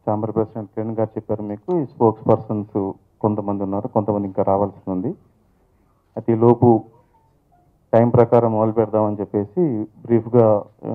Chamber president Kiran గారు చెప్పారు మీకు ఈ స్పోక్స్ పర్సన్స్ కొంతమంది ఉన్నారు కొంతమంది ఇంకా రావాల్సి ఉంది అయితే ఈ లోపు టైం ప్రకారం మొదలు పెడదామని చెప్పేసి బ్రీఫ్గా ఆ,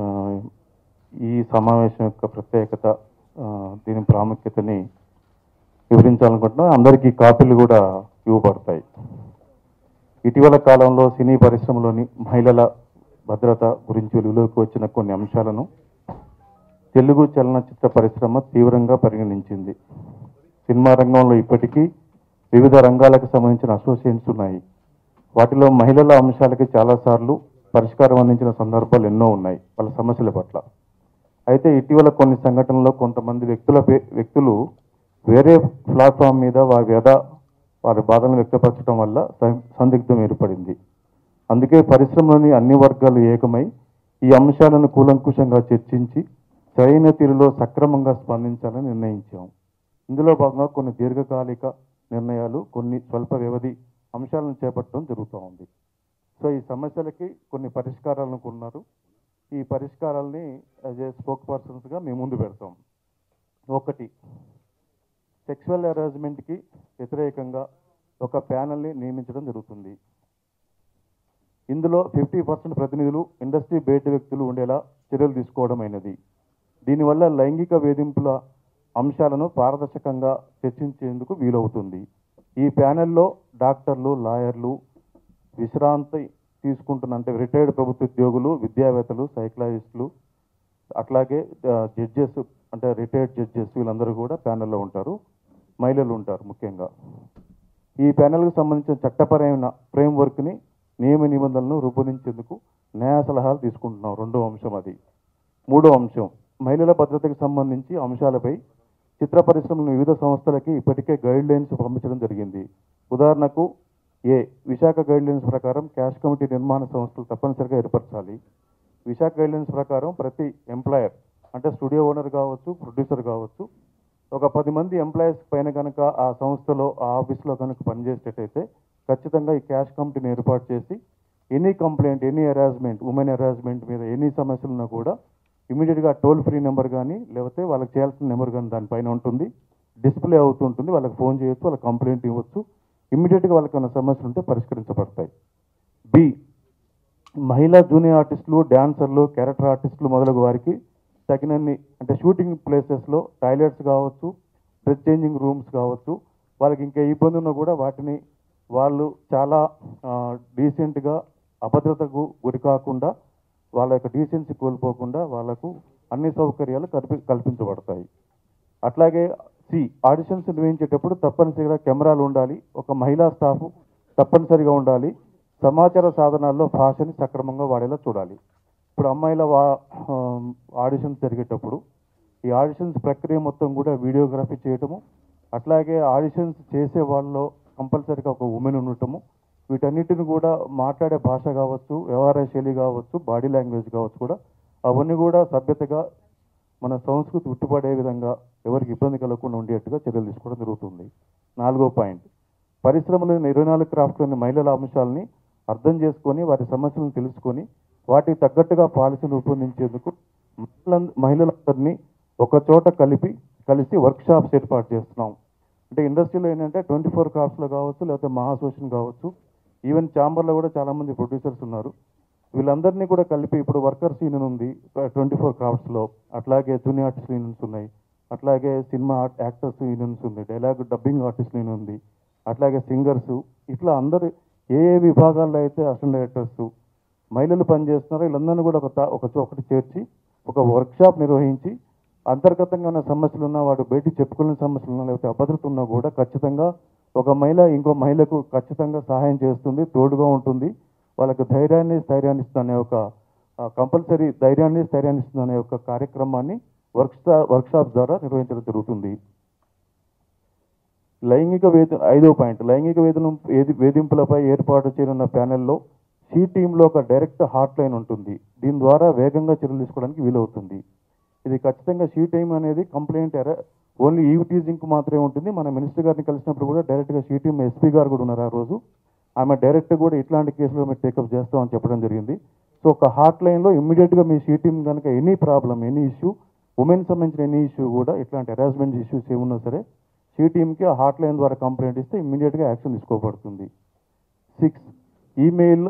ఈ సమావేశం యొక్క ప్రత్యేకత ఆ, దీని ప్రాముఖ్యతని వివరించాలనుకుంటున్నాం అందరికీ కాపీలు కూడా ఇవ్వబడతాయి ఇటీవల కాలంలో సినీ పరిశ్రమలోని మహిళల భద్రత గురించి వెలుగులోకి వచ్చిన కొన్ని అంశాలను తెలుగు చలనచిత్ర పరిశ్రమ తీవ్రంగా పరిగణించింది సినిమా రంగంలో ఇప్పటికీ వివిధ రంగాలకు సంబంధించిన అసోసియేషన్స్ ఉన్నాయి వాటిలో మహిళల అంశాలకి చాలాసార్లు పరిష్కారం అందించిన సందర్భాలు ఎన్నో ఉన్నాయి వాళ్ళ సమస్యల పట్ల అయితే ఇటీవల కొన్ని సంఘటనల్లో కొంతమంది వ్యక్తుల పే- వ్యక్తులు వేరే ప్లాట్ఫామ్ మీద వారి వ్యధ వారి బాధలను వ్యక్తపరచడం వల్ల సం- సందిగ్ధం ఏర్పడింది అందుకే పరిశ్రమలోని అన్ని వర్గాలు ఏకమై ఈ అంశాలను కూలంకుషంగా చర్చించి సరైన తీరులో సక్రమంగా స్పందించాలని నిర్ణయించాం ఇందులో భాగంగా కొన్ని దీర్ఘకాలిక నిర్ణయాలు కొన్ని స్వల్ప వ్యవధి అంశాలను చేపట్టడం జరుగుతూ ఉంది సో ఈ సమస్యలకి కొన్ని పరిష్కారాలను కొన్నారు ఈ పరిష్కారాలని యాజ్ ఏ స్పోక్ పర్సన్స్గా మేము ముందు పెడతాం ఒకటి సెక్షువల్ హెరాస్మెంట్కి వ్యతిరేకంగా ఒక ప్యానల్ని నియమించడం జరుగుతుంది ఇందులో ఫిఫ్టీ పర్సెంట్ ప్రతినిధులు ఇండస్ట్రీ బయట వ్యక్తులు ఉండేలా చర్యలు తీసుకోవడం అయినది దీనివల్ల లైంగిక వేధింపుల అంశాలను పారదర్శకంగా చర్చించేందుకు వీలవుతుంది ఈ ప్యానెల్లో డాక్టర్లు లాయర్లు విశ్రాంతి తీసుకుంటున్న అంటే రిటైర్డ్ ప్రభుత్వ ఉద్యోగులు విద్యావేత్తలు సైకలాజిస్టులు అట్లాగే జడ్జెస్ అంటే రిటైర్డ్ జడ్జెస్ వీళ్ళందరూ కూడా ప్యానెల్లో ఉంటారు మహిళలు ఉంటారు ముఖ్యంగా ఈ ప్యానెల్కు సంబంధించిన చట్టపరమైన ఫ్రేమ్వర్క్ని నియమ నిబంధనలను రూపొందించేందుకు న్యాయ సలహాలు తీసుకుంటున్నాం రెండో అంశం అది మూడో అంశం మహిళల భద్రతకు సంబంధించి అంశాలపై చిత్ర పరిశ్రమల వివిధ సంస్థలకి ఇప్పటికే గైడ్ లైన్స్ పంపించడం జరిగింది ఉదాహరణకు ఏ విశాఖ గైడ్ లైన్స్ ప్రకారం క్యాష్ కమిటీ నిర్మాణ సంస్థలు తప్పనిసరిగా ఏర్పరచాలి విశాఖ గైడ్ లైన్స్ ప్రకారం ప్రతి ఎంప్లాయర్ అంటే స్టూడియో ఓనర్ కావచ్చు ప్రొడ్యూసర్ కావచ్చు ఒక పది మంది ఎంప్లాయీస్ పైన కనుక ఆ సంస్థలో ఆ ఆఫీస్లో కనుక పనిచేసేటట్టయితే ఖచ్చితంగా ఈ క్యాష్ కమిటీని ఏర్పాటు చేసి any complaint any harassment women harassment మీద ఎనీ సమస్యలు ఉన్నా కూడా ఇమీడియట్గా టోల్ ఫ్రీ నెంబర్ కానీ లేకపోతే వాళ్ళకి చేయాల్సిన నెంబర్ కానీ దానిపైన ఉంటుంది డిస్ప్లే అవుతుంటుంది వాళ్ళకి ఫోన్ చేయొచ్చు వాళ్ళకి కంప్లైంట్ ఇవ్వచ్చు ఇమీడియట్గా వాళ్ళకి ఏమైనా సమస్యలు ఉంటే పరిష్కరించబడతాయి బి మహిళా జూనియర్ ఆర్టిస్టులు డాన్సర్లు క్యారెక్టర్ ఆర్టిస్టులు మొదలగు వారికి తగినన్ని అంటే షూటింగ్ ప్లేసెస్లో టాయిలెట్స్ కావచ్చు డ్రెస్ చేంజింగ్ రూమ్స్ కావచ్చు వాళ్ళకి ఇంకా ఇబ్బంది ఉన్నా కూడా వాటిని వాళ్ళు చాలా డీసెంట్గా అభద్రతకు గురి కాకుండా వాళ్ళ యొక్క డీసెన్సీ కోల్పోకుండా వాళ్ళకు అన్ని సౌకర్యాలు కల్పి కల్పించబడతాయి అట్లాగే సి ఆడిషన్స్ నిర్వహించేటప్పుడు తప్పనిసరిగా కెమెరాలు ఉండాలి ఒక మహిళా స్టాఫ్ తప్పనిసరిగా ఉండాలి సమాచార సాధనాల్లో భాషని సక్రమంగా వాడేలా చూడాలి ఇప్పుడు అమ్మాయిల వా ఆడిషన్స్ జరిగేటప్పుడు ఈ ఆడిషన్స్ ప్రక్రియ మొత్తం కూడా వీడియోగ్రఫీ చేయటము అట్లాగే ఆడిషన్స్ చేసే వాళ్ళలో కంపల్సరీగా ఒక ఉమెన్ ఉండటము వీటన్నిటిని కూడా మాట్లాడే భాష కావచ్చు వ్యవహార శైలి కావచ్చు బాడీ లాంగ్వేజ్ కావచ్చు కూడా అవన్నీ కూడా సభ్యతగా మన సంస్కృతి ఉట్టుపడే విధంగా ఎవరికి ఇబ్బంది కలగకుండా ఉండేట్టుగా చర్యలు తీసుకోవడం జరుగుతుంది నాలుగో పాయింట్ పరిశ్రమలోని ఇరవై నాలుగు క్రాఫ్ట్లోని మహిళల అంశాలని అర్థం చేసుకొని వారి సమస్యలను తెలుసుకొని వాటికి తగ్గట్టుగా పాలసీని రూపొందించేందుకు మహిళలంద- మహిళలందరినీ ఒక చోట కలిపి కలిసి వర్క్ షాప్స్ ఏర్పాటు చేస్తున్నాం అంటే ఇండస్ట్రీలో ఏంటంటే ట్వంటీ ఫోర్ క్రాఫ్ట్స్లో కావచ్చు లేకపోతే మహాసోషన్ కావచ్చు ఈవెన్ ఛాంబర్లో కూడా చాలామంది ప్రొడ్యూసర్స్ ఉన్నారు వీళ్ళందరినీ కూడా కలిపి ఇప్పుడు వర్కర్స్ యూనియన్ ఉంది ట్వంటీ ఫోర్ క్రాఫ్ట్స్లో అట్లాగే జూనియర్ ఆర్టిస్ట్ యూనియన్స్ ఉన్నాయి అట్లాగే సినిమా ఆర్ట్ యాక్టర్స్ యూనియన్స్ ఉంది డైలాగ్ డబ్బింగ్ ఆర్టిస్ట్ యూనియన్ ఉంది అట్లాగే సింగర్స్ ఇట్లా అందరు ఏ ఏ విభాగాల్లో అయితే అసిస్టెంట్ డైరెక్టర్స్ మహిళలు పనిచేస్తున్నారో వీళ్ళందరినీ కూడా ఒక తా- ఒక చో- ఒకటి చేర్చి ఒక వర్క్షాప్ నిర్వహించి అంతర్గతంగా ఉన్న సమస్యలు ఉన్నా వాడు బయటికి చెప్పుకునే సమస్యలు ఉన్నా లేకపోతే అభద్రత ఉన్నా కూడా ఖచ్చితంగా ఒక మహిళ ఇంకో మహిళకు ఖచ్చితంగా సహాయం చేస్తుంది తోడుగా ఉంటుంది వాళ్ళకి ధైర్యాన్ని స్థైర్యాన్ని ఇస్తుందనే ఒక కంపల్సరీ ధైర్యాన్ని స్థైర్యాన్ని ఇస్తుందనే ఒక కార్యక్రమాన్ని వర్క్ వర్క్షాప్ ద్వారా నిర్వహించడం జరుగుతుంది లైంగిక వేధ ఐదో పాయింట్ లైంగిక వేధన వేధి- వేధింపులపై ఏర్పాటు చేయనున్న ప్యానెల్లో సి టీంలో ఒక డైరెక్ట్ హాట్ లైన్ ఉంటుంది దీని ద్వారా వేగంగా చర్యలు తీసుకోవడానికి వీలవుతుంది ఇది ఖచ్చితంగా షీ టైం అనేది కంప్లైంట్ ఎర ఓన్లీ ఈవ్ టీజింగ్ మాత్రమే ఉంటుంది మన మినిస్టర్ గారిని కలిసినప్పుడు కూడా డైరెక్ట్గా షీ టీం ఎస్పీ గారు కూడా ఉన్నారు ఆ రోజు ఆమె డైరెక్ట్ కూడా ఇట్లాంటి కేసులు మేము టేకప్ చేస్తామని చెప్పడం జరిగింది సో ఒక హాట్ లైన్లో ఇమ్మీడియట్గా మీ షీ టీం కనుక any problem any issue women సంబంధించిన ఎనీ ఇష్యూ కూడా ఇట్లాంటి హెరాస్మెంట్ ఇష్యూస్ ఏమున్నా సరే షీ టీమ్కి ఆ హాట్ లైన్ ద్వారా కంప్లైంట్ ఇస్తే ఇమ్మీడియట్గా యాక్షన్ తీసుకోబడుతుంది సిక్స్ ఈమెయిల్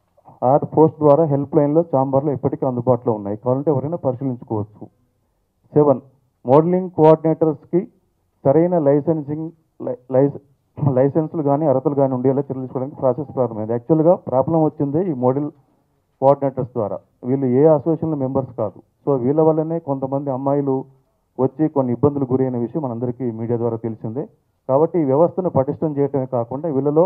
ఆర్ పోస్ట్ ద్వారా హెల్ప్ లైన్లో చాంబర్లో ఇప్పటికీ అందుబాటులో ఉన్నాయి కావాలంటే ఎవరైనా పరిశీలించుకోవచ్చు సెవెన్ మోడలింగ్ కోఆర్డినేటర్స్కి సరైన లైసెన్సింగ్ లై- లైసె- లైసెన్సులు కానీ అర్హతలు కానీ ఉండేలా చర్యలు తీసుకోవడానికి ప్రాసెస్ ప్రారంభమైంది యాక్చువల్గా ప్రాబ్లం వచ్చింది ఈ మోడల్ కోఆర్డినేటర్స్ ద్వారా వీళ్ళు ఏ అసోసియేషన్ మెంబర్స్ కాదు సో వీళ్ళ వల్లనే కొంతమంది అమ్మాయిలు వచ్చి కొన్ని ఇబ్బందులు గురైన విషయం మనందరికీ మీడియా ద్వారా తెలిసిందే కాబట్టి ఈ వ్యవస్థను పటిష్టం చేయటమే కాకుండా వీళ్ళలో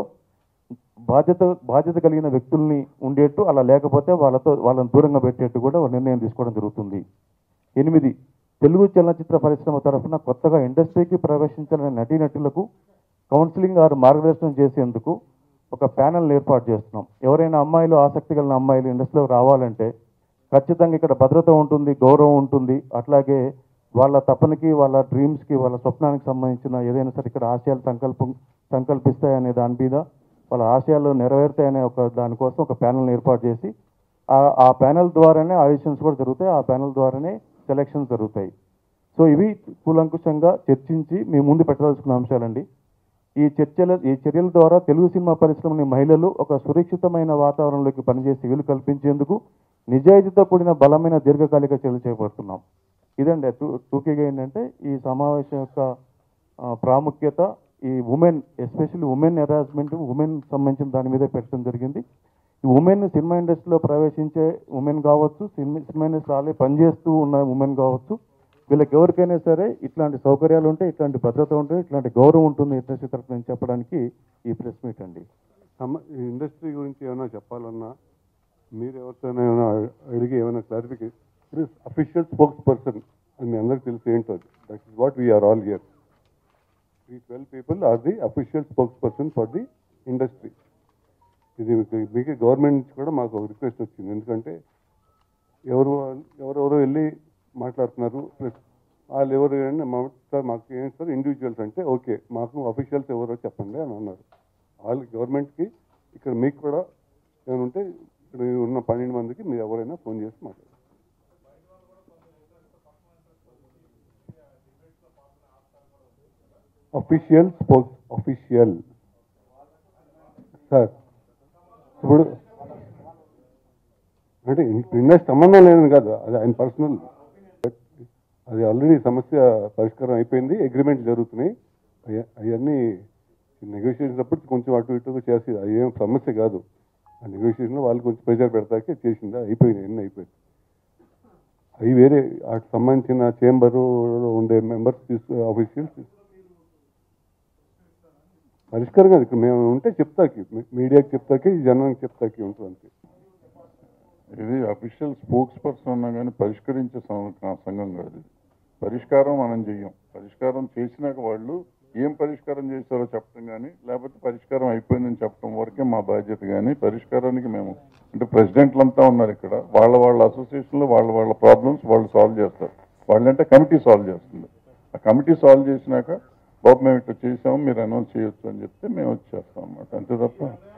బాధ్యత బాధ్యత కలిగిన వ్యక్తుల్ని ఉండేట్టు అలా లేకపోతే వాళ్ళతో వాళ్ళని దూరంగా పెట్టేట్టు కూడా ఒక నిర్ణయం తీసుకోవడం జరుగుతుంది ఎనిమిది తెలుగు చలనచిత్ర పరిశ్రమ తరఫున కొత్తగా ఇండస్ట్రీకి ప్రవేశించిన నటీనటులకు కౌన్సిలింగ్ ఆరు మార్గదర్శనం చేసేందుకు ఒక ప్యానెల్ ఏర్పాటు చేస్తున్నాం ఎవరైనా అమ్మాయిలు ఆసక్తి కలిగిన అమ్మాయిలు ఇండస్ట్రీలోకి రావాలంటే ఖచ్చితంగా ఇక్కడ భద్రత ఉంటుంది గౌరవం ఉంటుంది అట్లాగే వాళ్ళ తపనకి వాళ్ళ డ్రీమ్స్కి వాళ్ళ స్వప్నానికి సంబంధించిన ఏదైనా సరే ఇక్కడ ఆశయాలు సంకల్పం సంకల్పిస్తాయనే దాని మీద వాళ్ళ ఆశయాలు నెరవేరుతాయనే ఒక దానికోసం ఒక ప్యానెల్ ఏర్పాటు చేసి ఆ- ఆ ప్యానెల్ ద్వారానే ఆడిషన్స్ కూడా జరుగుతాయి ఆ ప్యానెల్ ద్వారానే సెలక్షన్స్ జరుగుతాయి సో ఇవి కూలంకుషంగా చర్చించి మీ ముందు పెట్టదలుచుకున్న అంశాలండి ఈ చర్చల ఈ చర్యల ద్వారా తెలుగు సినిమా పరిశ్రమని మహిళలు ఒక సురక్షితమైన వాతావరణంలోకి పనిచేసి వీలు కల్పించేందుకు నిజాయితీతో కూడిన బలమైన దీర్ఘకాలిక చర్యలు చేపడుతున్నాం ఇదండి టూ టూకీగా ఏంటంటే ఈ సమావేశం యొక్క ఆ, ప్రాముఖ్యత ఈ women especially women harassment women సంబంధించిన దాని మీద పెట్టడం జరిగింది ఈ ఉమెన్ సినిమా ఇండస్ట్రీలో ప్రవేశించే ఉమెన్ కావచ్చు సినిమా సినిమా ఇండస్ట్రీ ఆల్రెడీ పనిచేస్తూ ఉన్న ఉమెన్ కావచ్చు వీళ్ళకి ఎవరికైనా సరే ఇట్లాంటి సౌకర్యాలు ఉంటాయి ఇట్లాంటి భద్రత ఉంటుంది ఇట్లాంటి గౌరవం ఉంటుంది ఇండస్ట్రీ తరఫు నుంచి చెప్పడానికి ఈ ప్రెస్ మీట్ అండి సమ ఈ ఇండస్ట్రీ గురించి ఏమైనా చెప్పాలన్నా మీరు ఎవరితోనైనా ఏమైనా అడిగి ఏమైనా క్లారిఫికేషన్ అఫీషియల్ స్పోక్స్ పర్సన్ అని మీ అందరికి తెలిసి ఏంటో that is what we are all here ఈ twelve people are the official spokesperson for the industry ఇది మీకు- మీకు గవర్నమెంట్ నుంచి కూడా మాకు ఒక రిక్వెస్ట్ వచ్చింది ఎందుకంటే ఎవరు వాళ్ళు- ఎవరెవరో వెళ్ళి మాట్లాడుతున్నారు ప్లస్ వాళ్ళు ఎవరు అంటే మా సార్ మాకు ఏంటి సార్ ఇండివిజువల్స్ అంటే ఓకే మాకు అఫీషియల్స్ ఎవరో చెప్పండి అని అన్నారు వాళ్ళు గవర్నమెంట్కి ఇక్కడ మీకు కూడా ఏమైనా ఉంటే ఇక్కడ ఉన్న పన్నెండు మందికి మీరు ఎవరైనా ఫోన్ చేసి మాట్లాడండి అఫీషియల్ స్పోక్స్ అఫీషియల్ సార్ ఇప్పుడు అంటే ఇండస్ట్రీ సంబంధం లేదని కాదు అది ఆయన పర్సనల్ అది ఆల్రెడీ సమస్య పరిష్కారం అయిపోయింది అగ్రిమెంట్ జరుగుతున్నాయి అయ్య- అవన్నీ నెగోషియేషన్ అప్పుడు కొంచెం అటు ఇటు చేసి అది ఏం సమస్య కాదు ఆ నెగోషియేషన్ వాళ్ళు కొంచెం ప్రెజర్ పెడతాకే చేసింది అయిపోయింది ఎన్ని అయిపోయింది అవి వేరే వాటికి సంబంధించిన చేంబరు ఉండే మెంబర్స్ తీసుకు ఆఫీషియల్స్ పరిష్కారం కాదు ఇక్కడ మేము ఉంటే చెప్తాకి మీడియాకి చెప్తాకి జనానికి చెప్తాకి ఉంటుంది అంతే ఇది అఫీషియల్ స్పోక్స్ పర్సన్ ఉన్నా కానీ పరిష్కరించే సం- సంఘం కాదు ఇది పరిష్కారం మనం చెయ్యం పరిష్కారం చేసినాక వాళ్ళు ఏం పరిష్కారం చేశారో చెప్పడం కానీ లేకపోతే పరిష్కారం అయిపోయిందని చెప్పడం వరకే మా బాధ్యత కానీ పరిష్కారానికి మేము అంటే ప్రెసిడెంట్లంతా ఉన్నారు ఇక్కడ వాళ్ళ వాళ్ళ అసోసియేషన్లో వాళ్ళ వాళ్ళ ప్రాబ్లమ్స్ వాళ్ళు సాల్వ్ చేస్తారు వాళ్ళంటే కమిటీ సాల్వ్ చేస్తుంది ఆ కమిటీ సాల్వ్ చేసినాక బాబు మేము ఇట్లా చేసాము మీరు అనౌన్స్ చేయొచ్చు అని చెప్తే మేము వచ్చేస్తాం అన్నమాట అంతే తప్ప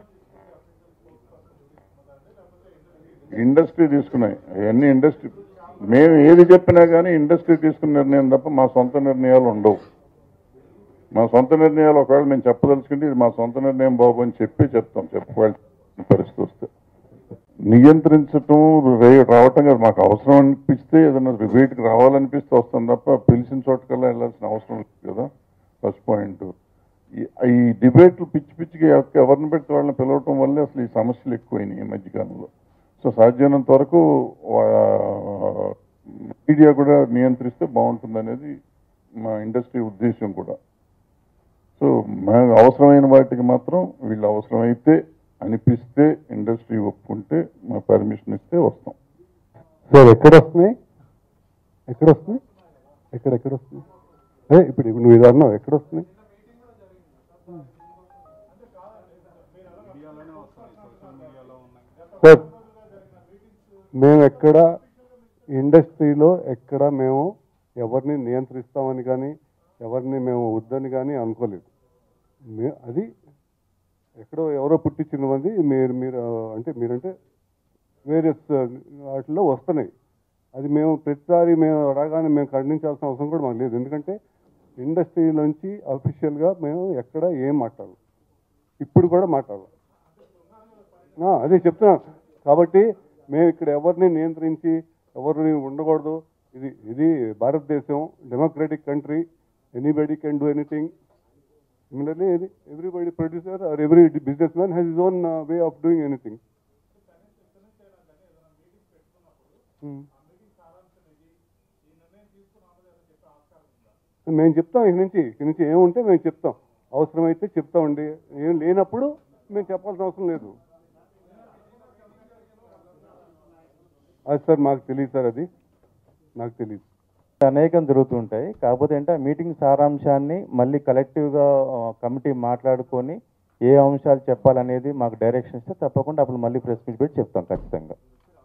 ఇండస్ట్రీ తీసుకున్నాయి అవన్నీ ఇండస్ట్రీ మేము ఏది చెప్పినా కానీ ఇండస్ట్రీ తీసుకున్న నిర్ణయం తప్ప మా సొంత నిర్ణయాలు ఉండవు మా సొంత నిర్ణయాలు ఒకవేళ మేము చెప్పదలుచుకుంటే ఇది మా సొంత నిర్ణయం బాబు అని చెప్పి చెప్తాం చెప్పవలసిన పరిస్థితి వస్తే నియంత్రించటం రే- రావటం కాదు మాకు అవసరం అనిపిస్తే ఏదైనా రిబేట్కి రావాలనిపిస్తే వస్తాం తప్ప పిలిచిన చోటకల్లా వెళ్ళాల్సిన అవసరం లేదు కదా ఫస్ట్ పాయింట్ ఈ- ఈ డిబేట్లు పిచ్చి పిచ్చిగా ఎవ- ఎవరిని పెడితే వాళ్ళని పిలవటం వల్లే అసలు ఈ సమస్యలు ఎక్కువైనాయి ఈ మధ్యకాలంలో సో సాధ్యమైనంత వరకు వా- మీడియా కూడా నియంత్రిస్తే బాగుంటుంది అనేది మా ఇండస్ట్రీ ఉద్దేశం కూడా సో మేము అవసరమైన వాటికి మాత్రం వీళ్ళు అవసరమైతే అనిపిస్తే ఇండస్ట్రీ ఒప్పుకుంటే మా పర్మిషన్ ఇస్తే వస్తాం సార్ ఎక్కడ వస్తున్నాయి ఎక్కడ వస్తున్నాయి ఎక్కడ ఎక్కడ వస్తున్నాయి అదే ఇప్పుడు ఇప్పుడు నువ్వు ఇది అన్నావు ఎక్కడ వస్తున్నాయి సార్ మేము ఎక్కడ ఇండస్ట్రీలో ఎక్కడ మేము ఎవరిని నియంత్రిస్తామని కానీ ఎవరిని మేము వద్దని కానీ అనుకోలేదు మే అది ఎక్కడో ఎవరో పుట్టించిన మంది మీరు మీరు అంటే మీరంటే వేరియస్ వాటిలో వస్తున్నాయి అది మేము ప్రతిసారి మేము రాగానే మేము ఖండించాల్సిన అవసరం కూడా మాకు లేదు ఎందుకంటే ఇండస్ట్రీలోంచి అఫీషియల్గా మేము ఎక్కడ ఏం మాట్లాడాలి ఇప్పుడు కూడా మాట్లాడాలి ఆ, అదే చెప్తున్నా కాబట్టి మేము ఇక్కడ ఎవరిని నియంత్రించి ఎవరిని ఉండకూడదు ఇది ఇది భారతదేశం democratic country anybody can do anything similarly everybody producer or every businessman has is own way of doing anything మేము చెప్తాం ఇక నుంచి ఇక నుంచి ఏముంటే మేము చెప్తాం అవసరమైతే చెప్తామండి ఏం లేనప్పుడు మేము చెప్పాల్సిన అవసరం లేదు అది సార్ మాకు తెలియదు సార్ అది నాకు తెలియదు అనేకం జరుగుతుంటాయి కాకపోతే అంటే ఆ మీటింగ్ సారాంశాన్ని మళ్ళీ కలెక్టివ్గా కమిటీ మాట్లాడుకొని ఏ అంశాలు చెప్పాలనేది మాకు డైరెక్షన్ ఇస్తే తప్పకుండా అప్పుడు మళ్ళీ ప్రెస్ మీట్ పెట్టి చెప్తాం ఖచ్చితంగా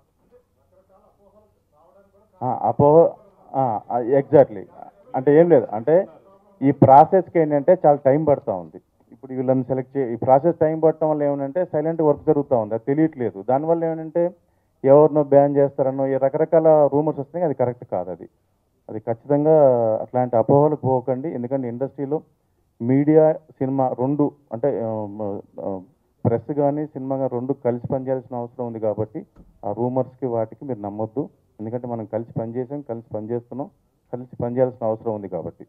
అపోహ ఎగ్జాక్ట్లీ అంటే ఏం లేదు అంటే ఈ ప్రాసెస్కి ఏంటంటే చాలా టైం పడుతూ ఉంది ఇప్పుడు వీళ్ళని సెలెక్ట్ చే ఈ ప్రాసెస్ టైం పడటం వల్ల ఏమంటే సైలెంట్ వర్క్ జరుగుతూ ఉంది అది తెలియట్లేదు దానివల్ల ఏమంటే ఎవరినో బ్యాన్ చేస్తారనో ఈ రకరకాల రూమర్స్ వస్తున్నాయి అది కరెక్ట్ కాదు అది అది ఖచ్చితంగా అట్లాంటి అపోహలకు పోకండి ఎందుకంటే ఇండస్ట్రీలో మీడియా సినిమా రెండు అంటే ప్రెస్ కానీ సినిమా కానీ రెండు కలిసి పనిచేయాల్సిన అవసరం ఉంది కాబట్టి ఆ రూమర్స్కి వాటికి మీరు నమ్మొద్దు ఎందుకంటే మనం కలిసి పనిచేసాం కలిసి పనిచేస్తున్నాం కలిసి పనిచేయాల్సిన అవసరం ఉంది కాబట్టి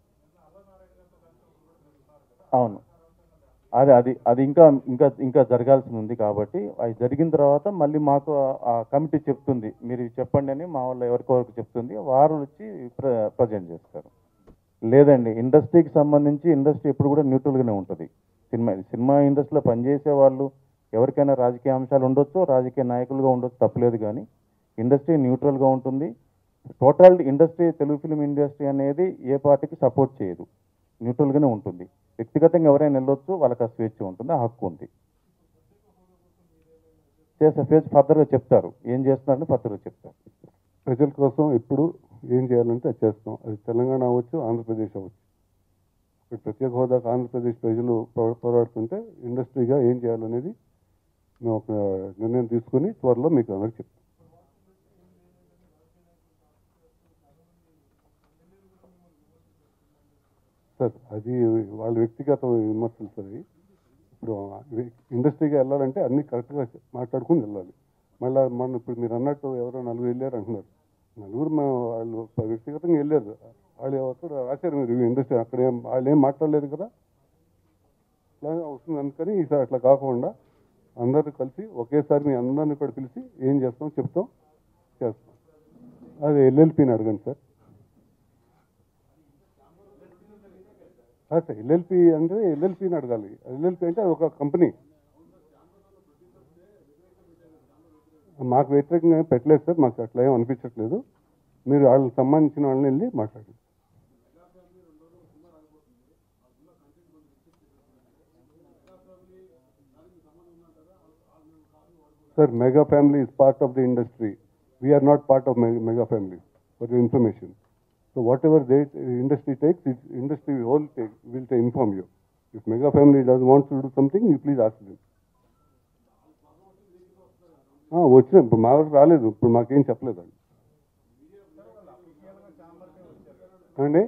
అవును అది అది అది ఇంకా ఇంకా ఇంకా జరగాల్సి ఉంది కాబట్టి అది జరిగిన తర్వాత మళ్ళీ మాకు ఆ- ఆ కమిటీ చెప్తుంది మీరు ఇవి చెప్పండి అని మా వాళ్ళు ఎవరికొవరికి చెప్తుంది వారు వచ్చి ప్ర ప్రజెంట్ చేస్తారు లేదండి ఇండస్ట్రీకి సంబంధించి ఇండస్ట్రీ ఎప్పుడు కూడా న్యూట్రల్గానే ఉంటుంది సినిమా సినిమా ఇండస్ట్రీలో పనిచేసే వాళ్ళు ఎవరికైనా రాజకీయ అంశాలు ఉండొచ్చు రాజకీయ నాయకులుగా ఉండొచ్చు తప్పలేదు కానీ ఇండస్ట్రీ న్యూట్రల్గా ఉంటుంది total industry Telugu film industry అనేది ఏ పార్టీకి సపోర్ట్ చేయదు న్యూట్రల్గానే ఉంటుంది వ్యక్తిగతంగా ఎవరైనా వెళ్ళొచ్చు వాళ్ళకి ఆ స్వేచ్ఛ ఉంటుంది ఆ హక్కు ఉంది చేసే ఫేస్ ఫర్దర్గా చెప్తారు ఏం చేస్తున్నారని ఫర్దర్గా చెప్తారు ప్రజల కోసం ఎప్పుడు ఏం చేయాలంటే అది చేస్తాం అది తెలంగాణ అవ్వచ్చు ఆంధ్రప్రదేశ్ అవ్వచ్చు ఇక్కడ ప్రత్యేక హోదాకు ఆంధ్రప్రదేశ్ ప్రజలు పో- పోరాడుతుంటే ఇండస్ట్రీగా ఏం చేయాలనేది మేము ఒక నిర్ణయం తీసుకుని త్వరలో మీకు అందరికి చెప్తాం సార్ అది వాళ్ళ వ్యక్తిగత విమర్శలు సార్ అవి. ఇప్పుడు ఇండస్ట్రీగా వెళ్ళాలంటే అన్ని కరెక్ట్గా మాట్లాడుకుని వెళ్ళాలి మళ్ళీ మన ఇప్పుడు మీరు అన్నట్టు ఎవరో నలుగురు వెళ్ళారు అంటున్నారు నలుగురు మేము వాళ్ళు వ్యక్తిగతంగా వెళ్ళారు వాళ్ళు ఎవరు రాశారు మీరు ఇండస్ట్రీ అక్కడ ఏం వాళ్ళు ఏం మాట్లాడలేదు కదా అట్లా వస్తుంది అందుకని ఈసారి అట్లా కాకుండా అందరూ కలిసి ఒకేసారి మీ అందరిని కూడా పిలిచి ఏం చేస్తాం చెప్తాం చేస్తాం అది ఎల్ఎల్పిని అడగండి సార్ సార్ ఎల్ఎల్పి అంటే ఎల్ఎల్పిని అడగాలి ఎల్ఎల్పి అంటే అది ఒక కంపెనీ మాకు వ్యతిరేకంగా ఏం పెట్టలేదు సార్ మాకు అట్లా ఏం అనిపించట్లేదు మీరు వాళ్ళకి సంబంధించిన వాళ్ళని వెళ్ళి మాట్లాడండి Sir, mega family is part of the industry. We are not part of me- mega family, for your information. So whatever the industry takes, it, industry whole take, will take, inform you. If mega family doesn't want to do something, you please ask them. ఆ, వచ్చిన ఇప్పుడు మా వరకు రాలేదు ఇప్పుడు మాకేం చెప్పలేదు వాళ్ళు అండి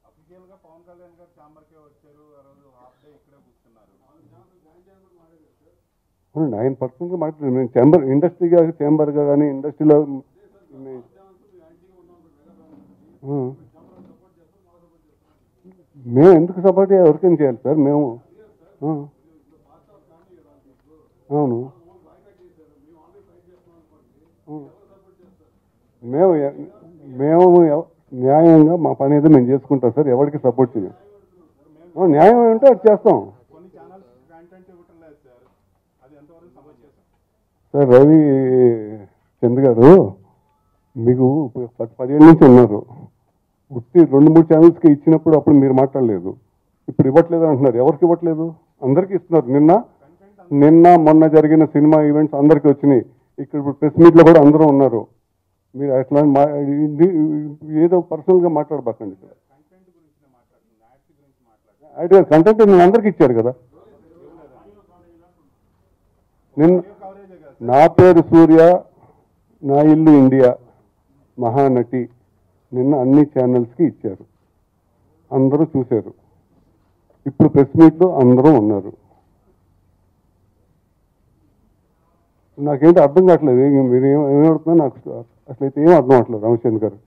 అవునండి ఆయన పర్సనల్గా మాట్లాడు నేను చేంబర్ ఇండస్ట్రీగా చేంబర్గా కానీ ఇండస్ట్రీలో ఆ. మేము ఎందుకు సపోర్ట్ ఎవరికైనా చేయాలి సార్ మేము ఆ. అవును ఆ. మేము ఎ- మేము ఎవ- న్యాయంగా మా పని ఏదో మేము చేసుకుంటాం సార్ ఎవరికి సపోర్ట్ చేయం ఆ, న్యాయం అంటే అది చేస్తాం సార్ రవి చంద్ గారు మీకు పది పదిహేడు నుంచి ఉన్నారు ఉట్టి రెండు మూడు ఛానల్స్కి ఇచ్చినప్పుడు అప్పుడు మీరు మాట్లాడలేదు ఇప్పుడు ఇవ్వట్లేదు అంటున్నారు ఎవరికి ఇవ్వట్లేదు అందరికీ ఇస్తున్నారు నిన్న నిన్న మొన్న జరిగిన సినిమా ఈవెంట్స్ అందరికీ వచ్చినాయి ఇక్కడ ఇప్పుడు ప్రెస్ మీట్లో కూడా అందరూ ఉన్నారు మీరు అట్లా మా ఇది- ఏదో పర్సనల్గా మాట్లాడబాకండి ఇక్కడ అయితే కంటెంట్ నేను అందరికి ఇచ్చారు కదా నిన్న నా పేరు సూర్య నా ఇల్లు ఇండియా మహానటి నిన్న అన్ని ఛానల్స్కి ఇచ్చారు అందరూ చూశారు ఇప్పుడు ప్రెస్ మీట్లో అందరూ ఉన్నారు నాకేంటి అర్థం కావట్లేదు ఏం- మీరు ఏం ఏమడుతున్నా నాకు అసలు అయితే ఏం అర్థం అవట్లేదు రామచంద్ర గారు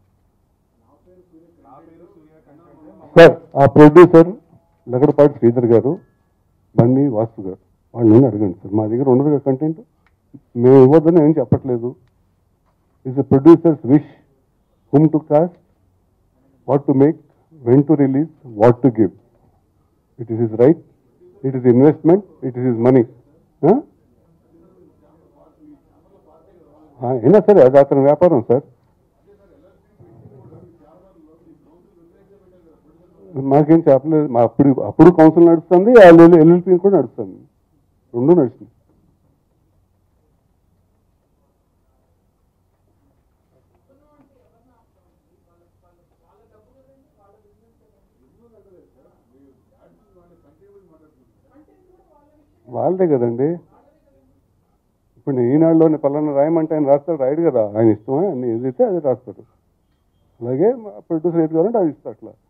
సార్ ఆ ప్రొడ్యూసర్ లగడపాటి శ్రీధర్ గారు బన్నీ వాసు గారు వాళ్ళ నుండి అడగండి సార్ మా దగ్గర ఉండదు కదా కంటెంట్ మేము ఇవ్వద్దని ఏం చెప్పట్లేదు is the producers wish whom to cast what to make when to release what to give it is is right it is investment it is is money అయినా సరే అది అతని వ్యాపారం సార్ మాకేం చెప్పలేదు మా అప్పుడు అప్పుడు కౌన్సిల్ నడుస్తుంది ఆ ఎల్ఎల్పి కూడా నడుస్తుంది రెండు నడుస్తుంది వాళ్ళదే కదండి ఇప్పుడు నేను ఈనాడులోని పలానా రాయమంటే ఆయన రాస్తాడు రాయడు కదా ఆయన ఇష్టమే ఆయన ఏదైతే అది రాస్తాడు అలాగే ప్రొడ్యూసర్ ఏది కావాలంటే అది ఇస్తా అట్లా